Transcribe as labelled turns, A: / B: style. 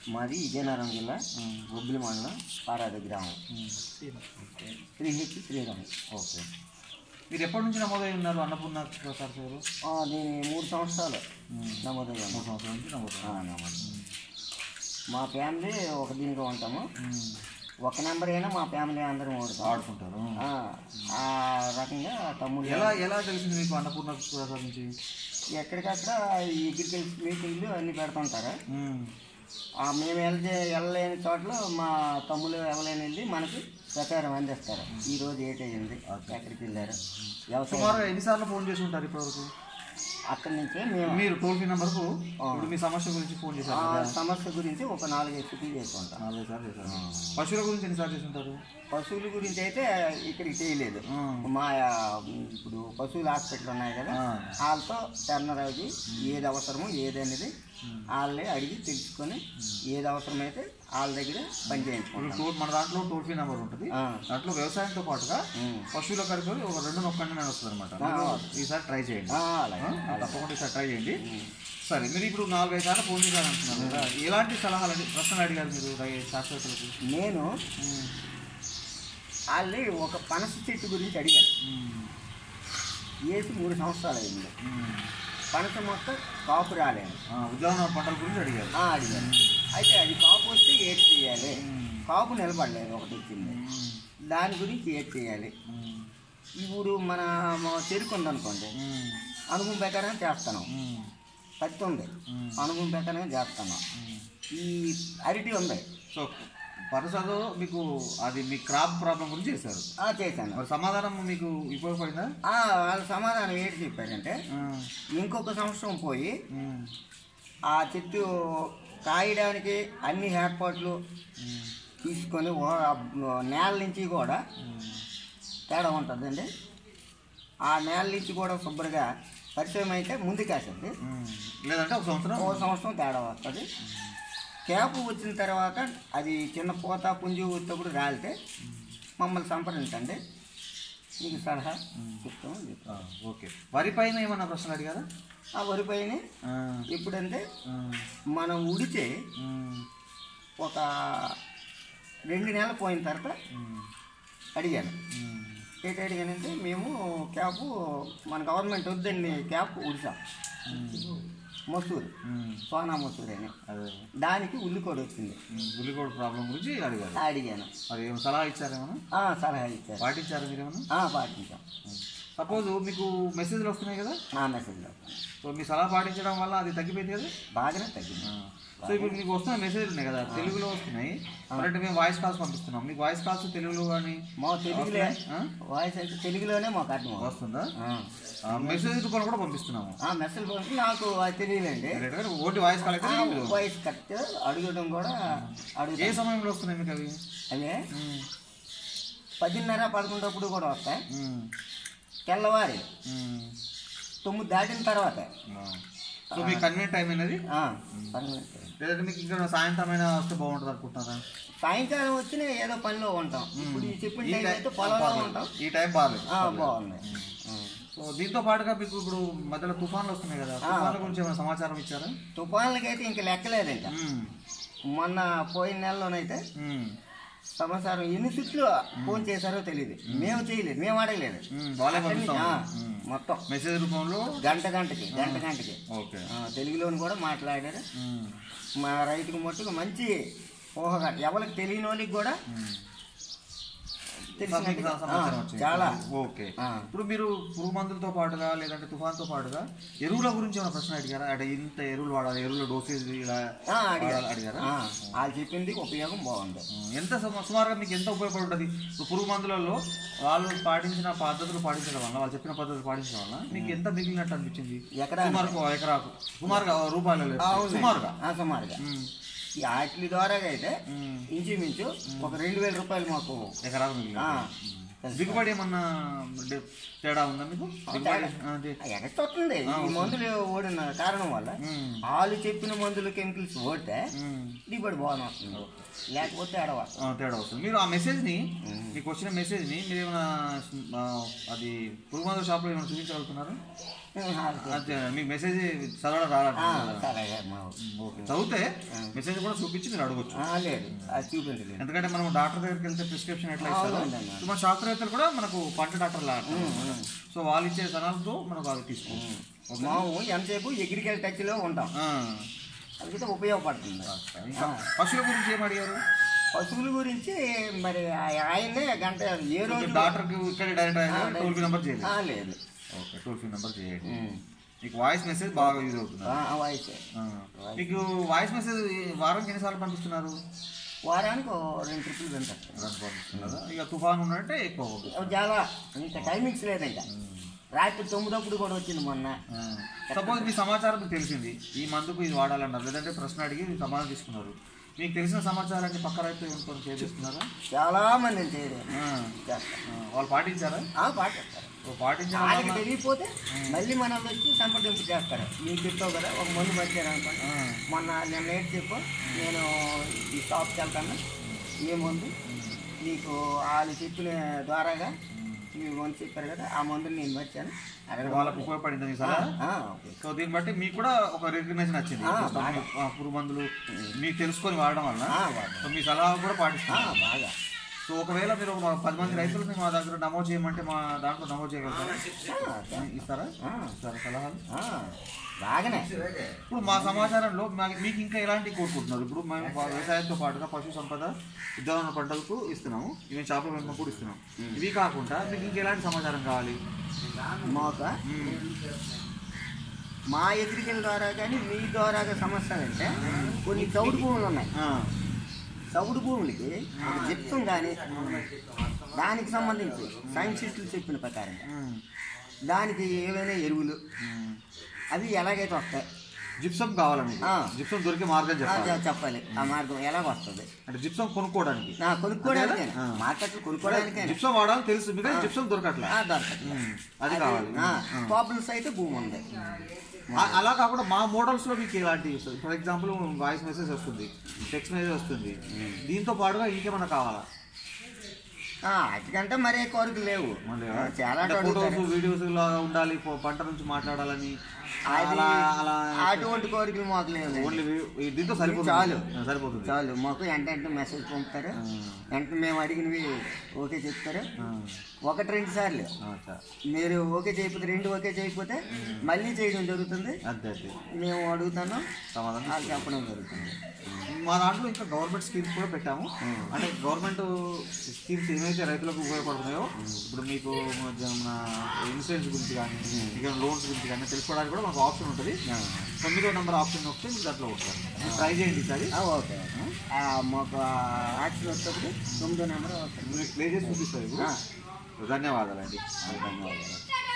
A: మాది విజయనగరం జిల్లా బొబ్బిలి మండలం పారాది గ్రామం శ్రీహిట్ శ్రీరామ్
B: ఓకే మీరు ఎప్పటి నుంచి నమోదై ఉన్నారు అన్నపూర్ణ ప్రసాద్ సేవలు
A: ఆ, నేను మూడు సంవత్సరాలు నమోదయ్యాను
B: మూడు సంవత్సరాల నుంచి నమోదు
A: ఆ, నమోదు మా ఫ్యామిలీ ఒక దీనిగా ఉంటాము ఒక నెంబర్ అయినా మా ఫ్యామిలీ అందరం ఓడుతాం
B: ఆడుకుంటారు
A: ఆ, ఆ రకంగా తమ్ముడు
B: ఎలా ఎలా తెలిసింది మీకు అన్నపూర్ణ ప్రసాద్ నుంచి
A: ఎక్కడికక్కడ ఈ అగ్రికల్చర్ మీటింగ్లు అన్నీ పెడుతుంటారు
B: మ్మ్.
A: ఆ మేము వెళ్తే వెళ్ళలేని చోట్ల మా తమ్ముళ్ళు ఎవరైనా వెళ్ళి మనకి ప్రచారం అందిస్తారు ఈ రోజు ఏటయింది ఎక్కడికి వెళ్ళారు వ్యవసాయం
B: సుమారు ఎన్నిసార్లు ఫోన్ చేసి ఉంటారు ఇప్పటివరకు
A: అక్కడి నుంచే మేము
B: మీరు టోల్ ఫ్రీ నెంబర్కు ఇప్పుడు మీ సమస్య గురించి ఫోన్
A: ఆ
B: చేశారు కదా
A: సమస్య గురించి ఒక నాలుగైదు సిటీ చేసుకుంటాం
B: నాలుగైదు సార్లు చేశారు పశువుల గురించి ఎన్నిసార్లు చేసి ఉంటారు
A: పశువుల గురించి అయితే ఇక్కడికి చేయలేదు
B: ఆ.
A: మా ఆ, ఇప్పుడు పశువుల హాస్పిటల్ ఉన్నాయి కదా
B: ఆ.
A: వాళ్ళతో టర్నరాజు ఏది అవసరమో ఏదనేది వాళ్ళే అడిగి తెలుసుకొని ఏది అవసరమైతే వాళ్ళ దగ్గర పని
B: ఇప్పుడు
A: చేయించుకుంటాం
B: టోల్ మన దాంట్లో టోల్ ఫ్రీ నెంబర్ ఉంటుంది
A: ఆ.
B: దాంట్లో వ్యవసాయంతో పాటుగా
A: ఉమ్.
B: పశువుల కలిపి ఒక రెండు నొక్కండి అని వస్తుంది అనమాట ఈసారి ట్రై చేయండి
A: ఆ, అలాగే
B: ఆ, తప్పకుండా ఈసారి ట్రై చేయండి సరే మీరు ఇప్పుడు నాలుగైదు సార్లు ఫోన్ చేశారు అంటున్నారు కదా ఎలాంటి సలహాలు అడి- ప్రశ్నలు అడిగారు మీరు రై- శాస్త్రవేత్తలకు
A: నేను
B: ఉమ్.
A: వాళ్ళే ఒక పనస చెట్టు గురించి అడిగాను
B: ఉమ్.
A: వేసి మూడు సంవత్సరాలు అయింది
B: ఉమ్.
A: పనస మొక్క కాపు రాలేదు
B: ఆ, ఉద్యానవన పంటల గురించి అడిగారు
A: ఆ, అడిగాను అయితే అది కాపు వస్తే ఏడ్ చేయాలి
B: ఉమ్.
A: కాపు నిలబడలేదు ఒకటి వచ్చింది
B: ఉమ్.
A: దాని గురించి ఏడ్ చేయాలి
B: ఉమ్.
A: ఇప్పుడు మన మన చెరుకు ఉందనుకోండి
B: ఉమ్.
A: అనుభవం ప్రకారం చేస్తాను
B: ఉమ్.
A: పత్తి ఉంది
B: ఉమ్.
A: అనుభవం ప్రకారం చేస్తాను
B: ఉమ్.
A: ఈ అరటి ఉంది
B: సో పరసలో మీకు అది మీ క్రాప్ ప్రాబ్లం గురించి చేశారు
A: ఆ, చేశాను
B: మరి సమాధానం మీకు ఉపయోగపడిందా
A: ఆ, వాళ్ళ సమాధానం ఏంటి చెప్పారంటే
B: ఆ.
A: ఇంకొక సంవత్సరం పోయి
B: ఉమ్.
A: ఆ చెట్టు కాయడానికి అన్ని ఏర్పాట్లు
B: ఉమ్.
A: తీసుకొని ఓ- నేల నుంచి కూడా తేడా ఉంటుందండి ఆ నేల నుంచి కూడా శుభ్రంగా పరిచయం అయితే ముందు కాసింది
B: ఉమ్. లేదంటే ఒక సంవత్సరం
A: ఓ సంవత్సరం తేడా వస్తుంది క్యాప్ వచ్చిన తర్వాత అది చిన్న పూత పుంజు వచ్చేటప్పుడు రాలితే మమ్మల్ని సంప్రదించండి మీకు సలహా చెప్తాం
B: ఆ, ఓకే వరి పైన ఏమన్నా ప్రశ్నలు అడిగారా
A: ఆ వరి పైన
B: ఆ.
A: ఎప్పుడంటే
B: ఆ.
A: మనం ఉడితే
B: ఉమ్.
A: ఒక రెండు నెలలు పోయిన తర్వాత
B: ఉమ్.
A: అడిగాను
B: ఉమ్.
A: ఏంటి అడిగానంటే మేము క్యాప్ మన గవర్నమెంట్ వద్దండి క్యాప్ ఉడిసాం మసూరు
B: ఉమ్.
A: సోనా మసూర్ అని
B: అదే
A: దానికి ఉల్లికోడు వచ్చింది
B: ఉమ్. ఉల్లికోడు ప్రాబ్లం గురించి అడిగారు
A: అడిగాను
B: మరి ఏం సలహా ఇచ్చారేమన్నా
A: ఆ, సలహా ఇచ్చారు
B: పాటించారా మీరేమన్నా
A: ఆ, పాటించాం
B: సపోజ్ మీకు మెసేజ్లు వస్తున్నాయి కదా
A: ఆ మెసేజ్లో
B: సో మీ సలహా పాటించడం వల్ల అది తగ్గిపోయింది కదా
A: బాగానే తగ్గింది
B: సో ఇప్పుడు మీకు వస్తున్న మెసేజ్లు ఉన్నాయి కదా తెలుగులో వస్తున్నాయి అంటే మేము వాయిస్ కాల్స్ పంపిస్తున్నాం మీకు వాయిస్ కాల్స్ తెలుగులో కానీ
A: మా తెలుగులే
B: ఆ?
A: వాయిస్ అయితే తెలుగులోనే మాకు అర్థం అవుతుంది.
B: వస్తుందా
A: ఆ.
B: ఆ, మెసేజ్ రూపంలో కూడా పంపిస్తున్నాము
A: ఆ మెసేజ్ పంపి నాకు అది తెలియలేండి
B: డైరెక్ట్ గా ఓటి వాయిస్ కాల్ అయితే
A: ఆ,
B: తెలుగులో.
A: వాయిస్ కట్ అడగడం కూడా
B: ఏ
A: అడుగుతాం
B: సమయంలో వస్తున్నాయి మీకు అవి
A: అవే
B: ఉమ్.
A: పదిన్నర పదకొండప్పుడు కూడా వస్తాయి
B: ఉమ్.
A: తెల్లవారి
B: ఉమ్.
A: తొమ్మిది దాటిన తర్వాత
B: ఆ. సో మీకు కన్వీనియంట్ టైం అనేది
A: ఆ, పన్నెండు.
B: లేదంటే మీకు ఇంకా సాయంత్రం అయినా వస్తే బాగుంటుంది అనుకుంటున్నారా
A: సాయంకాలం వచ్చిన ఏదో పనిలో ఉంటాం ఇప్పుడు ఈ చెప్పిన
B: ఈ
A: టైం
B: టైం
A: అయితే పొలంలో ఉంటాం
B: ఈ టైం బాగాలేదు
A: ఆ, బాగుంది ఆ.
B: సో దీంతో పాటుగా మీకు ఇప్పుడు మధ్యలో తుఫాన్లు వస్తున్నాయి కదా తుఫాన్ల గురించి ఏమైనా సమాచారం ఇచ్చారా
A: తుఫాన్లకైతే ఇంకా లెక్కలేదు ఇంకా
B: ఉమ్.
A: మొన్న పోయిన నెలలోనైతే
B: ఉమ్.
A: సంవత్సరం ఎన్ని చుట్లు ఫోన్ చేశారో తెలియదు మేము చేయలేదు మేము అడగలేదు
B: ఉమ్. వాళ్ళే
A: అక్కడి నుంచి,
B: పంపిస్తాం
A: ఆ, మొత్తం
B: మెసేజ్ రూపంలో
A: గంట గంటకి గంట గంటకి
B: ఓకే
A: ఆ, తెలుగులోని కూడా మాట్లాడారు
B: ఉమ్.
A: మా రైతుకు మట్టుకు మంచి ఊహగా ఎవరికి తెలియని వాళ్ళకి కూడా
B: మీకు
A: తెలిసినట్టుగా
B: సమాచారం
A: ఆ,
B: వచ్చింది.
A: చాలా
B: ఓకే
A: ఆ.
B: ఇప్పుడు మీరు పురుగు మందులతో పాటుగా లేదంటే తుఫాన్తో పాటుగా ఎరువుల గురించి ఏమైనా ప్రశ్న అడిగారా అంటే ఇంత ఎరువులు వాడాలి ఎరువుల డోసేజ్ ఇలా
A: ఆ, అడిగారు
B: వాడాలి అడిగారా
A: ఆ, వాళ్ళు చెప్పింది ఉపయోగం బాగుంది
B: ఉమ్, ఎంత సుమ- సుమారుగా మీకు ఎంత ఉపయోగపడి ఉంటుంది ఇప్పుడు పురుగు మందులలో వాళ్ళు పాటించిన పద్ధతులు పాటించడం వల్ల వాళ్ళు చెప్పిన పద్ధతులు పాటించడం వల్ల మీకు ఎంత మిగిలినట్టు అనిపించింది
A: ఎకరా
B: సుమారుగా ఓ ఎకరాకు సుమారుగా ఓ రూపాయలు లేదు. సుమారుగా
A: ఆ, సుమారుగా
B: ఉమ్,
A: ఈ వాటి ద్వారా అయితే
B: ఉమ్,
A: ఇంచుమించు ఒక రెండు వేల రూపాయలు మాకు
B: ఎకరాకు మిగిలిన
A: ఆ,
B: దిగుబడి ఏమన్నా డి- తేడా ఉందా మీకు దిగుబడి ఆ, అది.
A: ఎగస్టొస్తుంది ఈ మందులు ఓడిన కారణం వల్ల
B: ఉమ్,
A: వాళ్ళు చెప్పిన మందులు కెమికల్స్ ఓడితే
B: ఉమ్.
A: దిగుబడి బాగానే వస్తుంది లేకపోతే అడవ
B: ఆ, తేడా వస్తుంది మీరు ఆ మెసేజ్ని మీకు వచ్చిన మెసేజ్ని మీరు ఏమైనా ఆ, అది పురుగు మందుల షాప్లో ఏమైనా చూపించగలుగుతున్నారు అంతే మీకు మెసేజ్ చదవడం రాలంటే
A: సరే మా ఓకే
B: చదివితే మెసేజ్ కూడా చూపించి మీరు అడగొచ్చు
A: ఆ, లేదు అది చూపించలేదు
B: ఎందుకంటే మనం డాక్టర్ దగ్గరికి వెళ్తే ప్రిస్క్రిప్షన్ ఎట్లా ఇస్తారో
A: అవునండి.
B: సో మన శాస్త్రవేత్తలు కూడా మనకు పంట డాక్టర్ లా సో వాళ్ళు ఇచ్చే సలహాలతో మనకు అది తీసుకోవచ్చు
A: మేము ఎంతసేపు అగ్రికల్చర్ టచ్లో ఉంటాం
B: ఆ.
A: అందుకే ఉపయోగపడుతుంది
B: ఇంకా పశువుల గురించి ఏం అడిగారు
A: పశువుల గురించి మరి ఆ- ఆయన్నే గంట ఏ రోజు
B: డాక్టర్కి ఇక్కడ డైరెక్ట్ అయ్యారు టోల్ ఫ్రీ నెంబర్ చేయలేదు
A: ఆ, లేదు
B: ఓకే టోల్ ఫ్రీ నెంబర్ చేయండి
A: ఉమ్.
B: మీకు వాయిస్ మెసేజ్ బాగా యూజ్ అవుతుంది
A: ఆ, ఆ వయసే
B: ఆ. మీకు వాయిస్ మెసేజ్ వారానికి ఎన్నిసార్లు పంపిస్తున్నారు
A: వారానికి ఓ రెండు ట్రిప్పులు తింటారు
B: రెండు పంపిస్తున్నారు ఇక తుఫాన్ ఉన్నట్టే ఎక్కువ పంపిస్తున్నారు.
A: చాలా ఇంకా టైమింగ్స్ లేదు ఇంకా రాత్రి తొమ్మిదప్పుడు కూడా వచ్చింది మొన్న
B: సపోజ్ మీ సమాచారం మీకు తెలిసింది ఈ మందుకు ఇది వాడాలన్నారు లేదంటే ప్రశ్న అడిగి మీరు సమాధానం తీసుకున్నారు మీకు తెలిసిన సమాచారాన్ని పక్క రైతు ఇంకొకరు షేర్ చేసుకున్నారా
A: చాలా మంది చేయడం
B: ఆ.
A: చేస్తారు
B: ఆ, వాళ్ళు పాటించారా
A: ఆ, పాటిస్తారు
B: ఓ పాటించడం
A: వాళ్ళకి
B: వల్ల-
A: తెలియపోతే మళ్ళీ మనం వచ్చి సంప్రదింపు చేస్తారు నీకు చెప్తావు కదా ఒక మందు పట్టారు అనుకోండి
B: ఆ.
A: మొన్న నేను ఏంటి చెప్పు నేను ఈ షాప్కి వెళ్తాను ఏ మందు నీకు వాళ్ళు చెప్పిన ద్వారాగా మీరు మందు చెప్పారు కదా ఆ మందుని నేను వచ్చాను అడగడం
B: వాళ్ళకు ఉపయోగపడింది మీ సలహా
A: ఆ, ఓకే.
B: సో దీన్ని బట్టి మీకు కూడా ఒక రికగ్నేషన్ వచ్చింది
A: ఆ,
B: ప్రస్తుతం మీ- ఆ, పురుగు మందులు మీకు తెలుసుకొని వాడడం వల్ల
A: ఆ, వాడు.
B: సో మీ సలహా కూడా
A: ఆ,
B: పాటిస్తున్నారు
A: బాగా
B: సో ఒకవేళ మీరు ఒక పది మంది రైతులని మా దగ్గర నమోదు చేయమంటే మా దాంట్లో నమోదు చేయగలుగుతారా
A: ఆ,
B: ఇస్తారా
A: ఆ.
B: ఇస్తారా సలహాలు
A: ఆ, బాగానే
B: ఇప్పుడు మా సమాచారంలో మాకు- మీకు ఇంకా ఎలాంటి కోరుకుంటున్నారు ఇప్పుడు మేము ప- వ్యవసాయంతో పాటుగా పశు సంపద ఉద్యాన పంటలకు ఇస్తున్నాము ఇవి చేపల పెంపకం కూడా ఇస్తున్నాం ఇవి కాకుండా మీకు ఇంకా ఎలాంటి సమాచారం కావాలి
A: మోక మా ఎదురికల ద్వారా కానీ మీ ద్వారా సమస్యలు అంటే కొన్ని చౌడు భూములు ఉన్నాయి
B: ఆ,
A: చౌడు భూములకి జిప్సం కానీ దానికి సంబంధించి సైంటిస్టులు చెప్పిన ప్రకారం
B: ఉమ్,
A: దానికి ఏవైనా ఎరువులు
B: ఉమ్.
A: అవి ఎలాగైతే వస్తాయి
B: జిప్సం కావాలి మీకు
A: ఆ.
B: జిప్సం దొరికే మార్గం
A: ఆ,
B: చెప్పాలి
A: చె- చెప్పాలి ఆ మార్గం ఎలాగ వస్తుంది
B: అంటే జిప్సం కొనుక్కోవడానికి
A: నా కొనుక్కోవడానికే
B: ఆ.
A: మార్కెట్లో కొనుక్కోవడానికే
B: జిప్సం వాడాలని తెలుసు మీకు జిప్సం దొరకట్లే
A: దొరకదు
B: ఉమ్, అది కావాలి
A: ప్రాబ్లమ్స్ అయితే భూమి ఉంది
B: ఆ- అలా కాకుండా మా మోడల్స్ లో మీకు ఎలాంటి ఫర్ ఎగ్జాంపుల్ వాయిస్ మెసేజ్ వస్తుంది టెక్స్ట్ మెసేజ్ వస్తుంది దీంతో పాటుగా ఇంకేమన్నా కావాలా
A: ఆ, వాటికంటే మరే కోరికలు లేవు ఆ, చాలా
B: ఫోటోస్
A: అడుగుతారు.
B: వీడియోస్ లాగా ఉండాలి ప- పంట నుంచి మాట్లాడాలని
A: అది
B: అలా అలా
A: అటువంటి కోరికలు మాకు లేవు
B: ఓన్లీ దీంతో సరిపోతుంది
A: చాలు.
B: ఆ, సరిపోతుంది
A: చాలు మాకు వెంటనే మెసేజ్ పంపుతారు వెంటనే మేము అడిగినవి ఓకే చెప్తారు
B: ఆ,
A: ఒకటి రెండు సార్లు
B: ఆ, చా-
A: మీరు ఓకే చేయకపోతే రెండు ఓకే చేయకపోతే మళ్ళీ చేయడం జరుగుతుంది
B: అదే అదే
A: మేము అడుగుతాను
B: సమాధానం
A: వాళ్ళు చెప్పడం జరుగుతుంది
B: మా దాంట్లో ఇంకా గవర్నమెంట్ స్కీమ్స్ కూడా పెట్టాము అంటే గవర్నమెంట్ స్కీమ్స్ ఏమైతే రైతులకు ఉపయోగపడుతున్నాయో ఇప్పుడు మీకు మన ఇన్సూరెన్స్ గురించి కానీ ఇంకా లోన్స్ గురించి కానీ తెలుసుకోవడానికి కూడా మాకు ఆప్షన్ ఉంటుంది తొమ్మిదో నెంబర్ ఆప్షన్ వస్తే మీకు దాంట్లో ఉంటుంది ట్రై చేయండి ఈసారి
A: ఆ, ఓకే ఆ, మాకు యాక్షన్ వచ్చేటప్పుడు తొమ్మిదో నెంబర్ వస్తుంది
B: మీరు ప్లే చేసి చూపిస్తారు ఇప్పుడు
A: ఆ.
B: ధన్యవాదాలండి
A: ధన్యవాదాలు